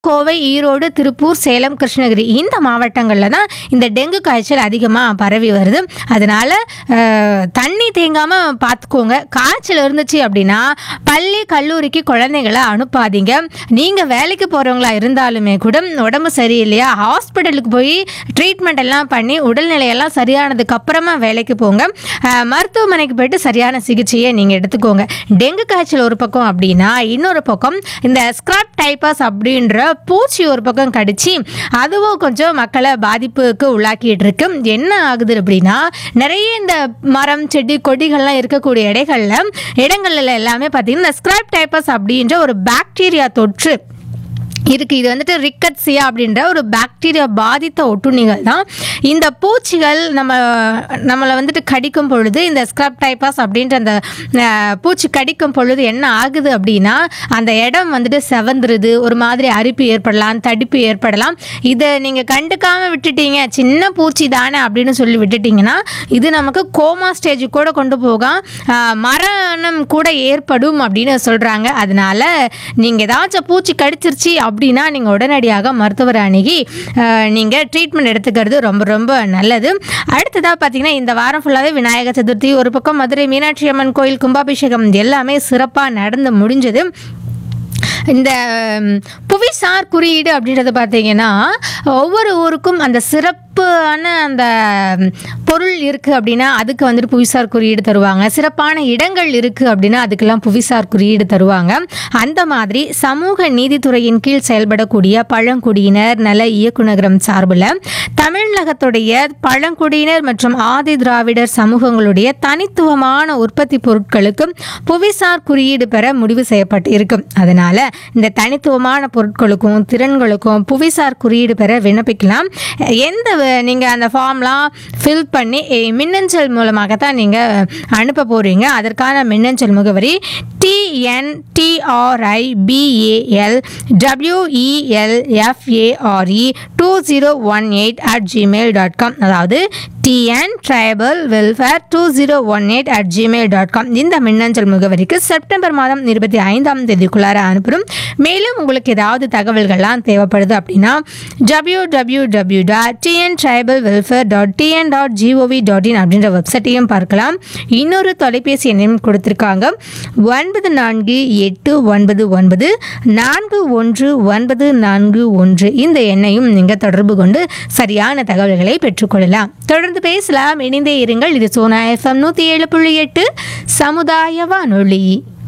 கோவை ஈரோடு திருப்பூர் சேலம் கிருஷ்ணகிரி இந்த மாவட்டங்களில் தான் இந்த டெங்கு காய்ச்சல் அதிகமாக பரவி வருது அதனால அஹ், தண்ணி தேங்காமல் பார்த்துக்கோங்க காய்ச்சல் இருந்துச்சு அப்படின்னா பள்ளி கல்லூரிக்கு குழந்தைகளை அனுப்பாதீங்க நீங்கள் வேலைக்கு போகிறவங்களா இருந்தாலுமே கூட உடம்பு சரியில்லையா ஹாஸ்பிட்டலுக்கு போய் ட்ரீட்மெண்ட் எல்லாம் பண்ணி உடல்நிலையெல்லாம் சரியானதுக்கு அப்புறமா வேலைக்கு போங்க அஹ், மருத்துவமனைக்கு போயிட்டு சரியான சிகிச்சையை நீங்கள் எடுத்துக்கோங்க டெங்கு காய்ச்சல் ஒரு பக்கம் அப்படின்னா இன்னொரு பக்கம் இந்த ஸ்க்ராப் டைப்பஸ் அப்படின்ற பூச்சி ஒரு பக்கம் கடிச்சு அதுவும் கொஞ்சம் மக்களை பாதிப்புக்கு உள்ளாக்கிட்டு இருக்கு என்ன ஆகுது அப்படின்னா நிறைய இந்த மரம் செடி கொடிகள்லாம் இருக்கக்கூடிய இடைகள்ல இடங்கள்ல எல்லாமே பார்த்தீங்கன்னா இந்த ஸ்க்ராப் டைப்பஸ் அப்படின்ற ஒரு பாக்டீரியா தொற்று இருக்கு இது வந்துட்டு ரிக்கட்சியா அப்படின்ற ஒரு பாக்டீரியா பாதித்த ஒட்டுண்ணிகள் தான் இந்த பூச்சிகள் நம்ம நம்மளை வந்துட்டு கடிக்கும் பொழுது இந்த ஸ்க்ரப் டைப்பாஸ் அப்படின்ற அந்த அஹ், பூச்சி கடிக்கும் பொழுது என்ன ஆகுது அப்படின்னா அந்த இடம் வந்துட்டு செவந்துருது ஒரு மாதிரி அரிப்பு ஏற்படலாம் தடிப்பு ஏற்படலாம் இதை நீங்கள் கண்டுக்காம விட்டுட்டீங்க சின்ன பூச்சி தானே அப்படின்னு சொல்லி விட்டுட்டீங்கன்னா இது நமக்கு கோமா ஸ்டேஜ் கூட கொண்டு போகும் அஹ், மரணம் கூட ஏற்படும் அப்படின்னு சொல்கிறாங்க அதனால நீங்கள் ஏதாச்சும் பூச்சி கடிச்சிருச்சு அப்படின்னா நீங்கள் உடனடியாக மருத்துவர் அணுகி நீங்கள் ட்ரீட்மெண்ட் எடுத்துக்கிறது ரொம்ப ரொம்ப நல்லது அடுத்ததாக பார்த்தீங்கன்னா இந்த வாரம் ஃபுல்லாகவே விநாயகர் சதுர்த்தி ஒரு பக்கம் மதுரை மீனாட்சி அம்மன் கோயில் கும்பாபிஷேகம் எல்லாமே சிறப்பாக நடந்து முடிஞ்சது இந்த ம், புவிசார் குறியீடு அப்படின்றது பார்த்தீங்கன்னா ஒவ்வொரு ஊருக்கும் அந்த சிறப்பான அந்த ம், பொருள் இருக்குது அப்படின்னா அதுக்கு வந்துட்டு புவிசார் குறியீடு தருவாங்க சிறப்பான இடங்கள் இருக்குது அப்படின்னா அதுக்கெல்லாம் புவிசார் குறியீடு தருவாங்க அந்த மாதிரி சமூக நீதித்துறையின் கீழ் செயல்படக்கூடிய பழங்குடியினர் நல இயக்குநரகம் சார்பில் தமிழகத்துடைய பழங்குடியினர் மற்றும் ஆதி திராவிடர் சமூகங்களுடைய தனித்துவமான உற்பத்தி பொருட்களுக்கு புவிசார் குறியீடு பெற முடிவு செய்யப்பட்டு இருக்கும் அதனால இந்த தனித்துவமான பொருட்களுக்கும் திறன்களுக்கும் புவிசார் குறியீடு பெற விண்ணப்பிக்கலாம் எந்த வ- நீங்க அந்த ஃபார்ம்லாம் ஃபில் பண்ணி எ, மின்னஞ்சல் மூலமாக தான் நீங்க அனுப்ப போறீங்க அதற்கான மின்னஞ்சல் முகவரி TNTRIBAL WELFARE two zero one eight at Gmail dot com அதாவது TN tribal welfare two zero one eight at Gmail dot com இந்த மின்னஞ்சல் முகவரிக்கு செப்டம்பர் மாதம் இருபத்தி ஐந்தாம் தேதிக்குள்ளார அனுப்பணும் மேலும் உங்களுக்கு ஏதாவது தகவல்கள்லாம் தேவைப்படுது அப்படின்னா W W W dot TN tribal welfare dot TN dot G O V dot in அப்படின்ற வெப்சைட்டையும் பார்க்கலாம் இன்னொரு தொலைபேசி எண்ணையும் கொடுத்துருக்காங்க ஒன்பது நான்கு எட்டு ஒன்பது ஒன்பது நான்கு ஒன்று ஒன்பது நான்கு ஒன்று இந்த எண்ணையும் நீங்கள் தொடர்பு கொண்டு சரியான தகவல்களை பெற்றுக்கொள்ளலாம் தொடர்ந்து பேசலாம் இணைந்தே இருங்கள் இது சோனா எஃப்எம் நூற்றி ஏழு புள்ளி எட்டு சமுதாய வானொலி